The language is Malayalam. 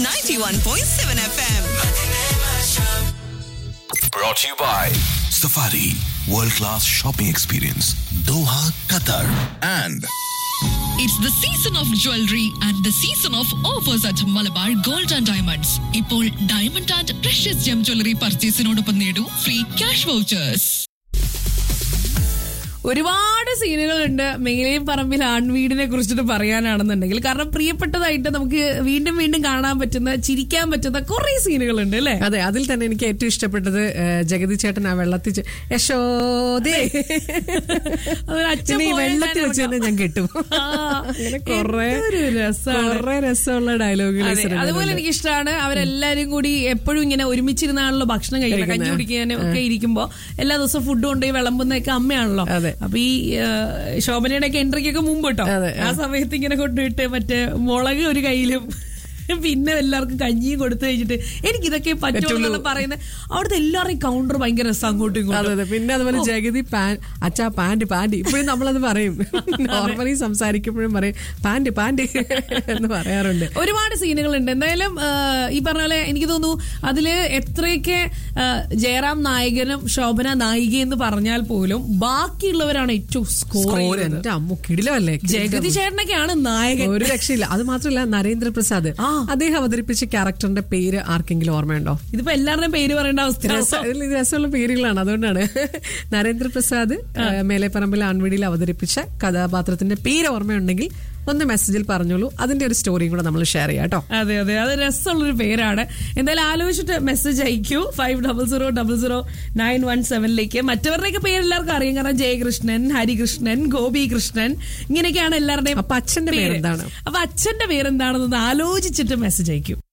91.7 FM. Brought to you by Safari World Class Shopping Experience Doha, Qatar and It's the season of jewelry and the season of offers at Malabar Gold and Diamonds. ഇപ്പോൾ diamond and precious gem jewellery പർച്ചേസിനോടൊപ്പം നേടൂ ഫ്രീ ക്യാഷ് വൗച്ചേഴ്സ് ഒരുപാട് സീനുകളുണ്ട് മേലെയും പറമ്പിൽ ആൺവീടിനെ കുറിച്ചിട്ട് പറയാനാണെന്നുണ്ടെങ്കിൽ കാരണം പ്രിയപ്പെട്ടതായിട്ട് നമുക്ക് വീണ്ടും വീണ്ടും കാണാൻ പറ്റുന്ന ചിരിക്കാൻ പറ്റുന്ന കുറെ സീനുകളുണ്ട് അല്ലേ അതെ അതിൽ തന്നെ എനിക്ക് ഏറ്റവും ഇഷ്ടപ്പെട്ടത് ഏ, ജഗതി ചേട്ടൻ ആ വെള്ളത്തിൽ ചെ- യശോദേ അതൊരു അച്ഛൻ പിന്നെ ഈ പോയ വെള്ളത്തിൽ കാര്യം വെച്ച് തന്നെ ഞാൻ കിട്ടും ആ, അങ്ങനെ കൊറേ എന്തൊരു രസാണ്. കൊറേ രസമുള്ള ഡയലോഗുകൾ അതെ, അതുപോലെ എനിക്ക് ഇഷ്ടമാണ് അവരെല്ലാരും കൂടി എപ്പോഴും ഇങ്ങനെ ഒരുമിച്ചിരുന്നാണല്ലോ ഭക്ഷണം കഴിക്കില്ല കഞ്ഞി കഴിക്കുന്നെ. കുടിക്കാനും ഒക്കെ ഇരിക്കുമ്പോ എല്ലാ ദിവസവും ഫുഡ് കൊണ്ടുപോയി വിളമ്പുന്നതൊക്കെ അമ്മയാണല്ലോ അതെ. അപ്പൊ ഈ ആ, ശോഭനയുടെ ഒക്കെ എൻട്രിക്കൊക്കെ മുമ്പ് കേട്ടോ അതെ, ആ സമയത്ത് ഇങ്ങനെ കൊണ്ടുപോയിട്ട് മറ്റേ മുളക് ഒരു കയ്യിലും പിന്നെ എല്ലാവർക്കും കഞ്ഞിയും കൊടുത്തു കഴിഞ്ഞിട്ട് എനിക്ക് ഇതൊക്കെ പറ്റുള്ളൂ എന്നുള്ള പറയുന്നത് അവിടുത്തെ എല്ലാവരുടെയും കൗണ്ടർ ഭയങ്കര രസം അങ്ങോട്ടും അതെ ഇങ്ങോട്ടും അതെ പിന്നെ അതുപോലെ ജഗതി പാൻ അച്ഛാ പാൻറ് പാൻറ് ഇപ്പോഴും നമ്മളത് പറയും നോർമലി സംസാരിക്കുമ്പോഴും പറയും പാൻറ് പാൻറ് എന്ന് പറയാറുണ്ട് ഒരുപാട് സീനുകളുണ്ട് എന്തായാലും ആ, ഈ പറഞ്ഞ പോലെ എനിക്ക് തോന്നുന്നു അതില് എത്രയൊക്കെ ആ, ജയറാം നായകനും ശോഭന നായിക എന്ന് പറഞ്ഞാൽ പോലും ബാക്കിയുള്ളവരാണ് ഏറ്റവും സ്കോർ സ്കോർ എന്റെ അമ്മ കിടിലല്ലേ ജഗതി ചേട്ടനൊക്കെയാണ് നായകൻ ഒരു രക്ഷയില്ല അത് മാത്രമല്ല നരേന്ദ്രപ്രസാദ് ആ. അദ്ദേഹം അവതരിപ്പിച്ച ക്യാരക്ടറിന്റെ പേര് ആർക്കെങ്കിലും ഓർമ്മയുണ്ടോ ഇതിപ്പോ എല്ലാവരുടെയും പേര് പറയേണ്ട അവസ്ഥ രസ- ഇതിൽ രസമുള്ള പേരുകളാണ് അതുകൊണ്ടാണ് നരേന്ദ്രപ്രസാദ് ഏഹ്, മേലെപ്പറമ്പിൽ ആൺവീടിയിൽ അവതരിപ്പിച്ച കഥാപാത്രത്തിന്റെ പേര് ഓർമ്മയുണ്ടെങ്കിൽ ഒന്ന് മെസ്സേജിൽ പറഞ്ഞോളൂ അതിന്റെ ഒരു സ്റ്റോറിയും കൂടെ നമ്മൾ ഷെയർ ചെയ്യാം കേട്ടോ അതെ അതെ അത് രസമുള്ളൊരു പേരാണ് എന്തായാലും ആലോചിച്ചിട്ട് മെസ്സേജ് അയക്കൂ five double zero double zero nine one സെവനിലേക്ക് മറ്റവരുടെയൊക്കെ പേര് എല്ലാവർക്കും അറിയാം കാരണം ജയകൃഷ്ണൻ ഹരികൃഷ്ണൻ ഗോപി കൃഷ്ണൻ ഇങ്ങനെയൊക്കെയാണ് എല്ലാവരുടെയും അപ്പൊ അച്ഛന്റെ പേരെന്താണ്? അപ്പൊ അച്ഛന്റെ പേരെന്താണെന്ന് ആലോചിച്ചിട്ട് മെസ്സേജ് അയക്കൂ